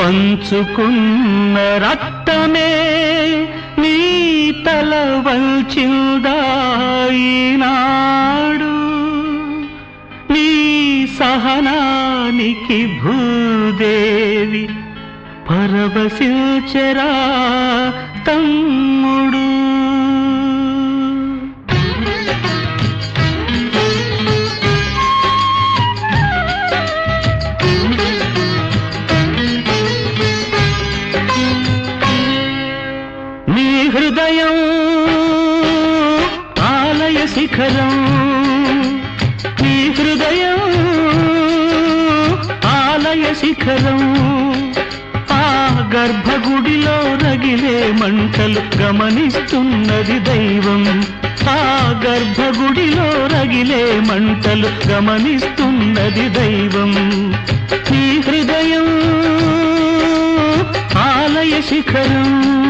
పంచుకున్న రక్తమే నీ తల వంచిందాయినాడు నీ సహనానికి భూదేవి పరవశిల్చరా తమ్ముడు నీ హృదయం ఆలయ శిఖరం నీ హృదయం ఆలయ శిఖరం ఆ గర్భగుడిలో రగిలే మంటలు గమనిస్తున్నది దైవం ఆ గర్భగుడిలో రగిలే మంటలు గమనిస్తున్నది దైవం నీ హృదయం ఆలయ శిఖరం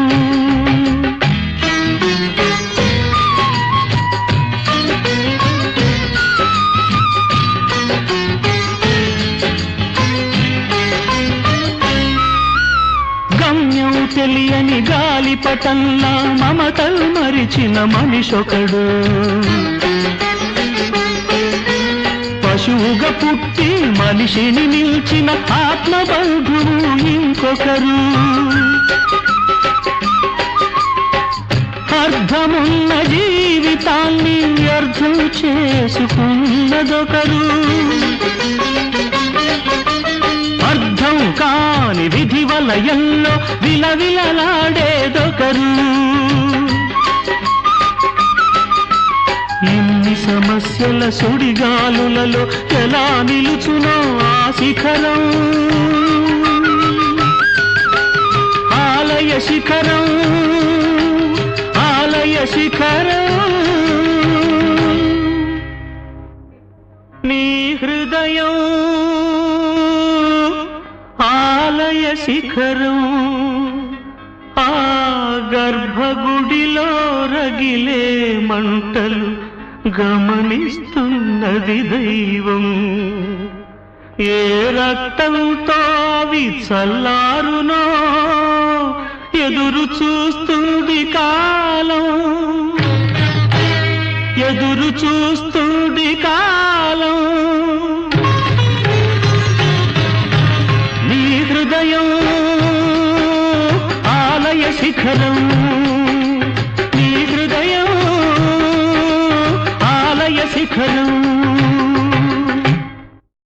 గమ్యం తెలియని గాలిపటంలా మమతలు మరిచిన మనిషొకడు పశువుగా పుట్టి మనిషిని నిల్చిన ఆత్మబంధువు ఇంకొకరు అర్థమున్న జీవితాన్ని వ్యర్థం చేసుకున్నదొకరు అర్థం కాని విధి వలయంలో విలవిలలాడేదొకరు ఇన్ని సమస్యల సుడిగాలులలో ఎలా నిలుచునో ఆ శిఖరం ఆలయ శిఖరం ఆలయ శిఖరం నీ హృదయం ఆలయ శిఖరం ఆ గర్భగుడిలో రగిలే మంటలు గమనిస్తున్నది దైవం ఏ రక్తంతో అవి చల్లారునో ఎదురు చూస్తుంది కాలం ఎదురు చూస్తుంది కాలం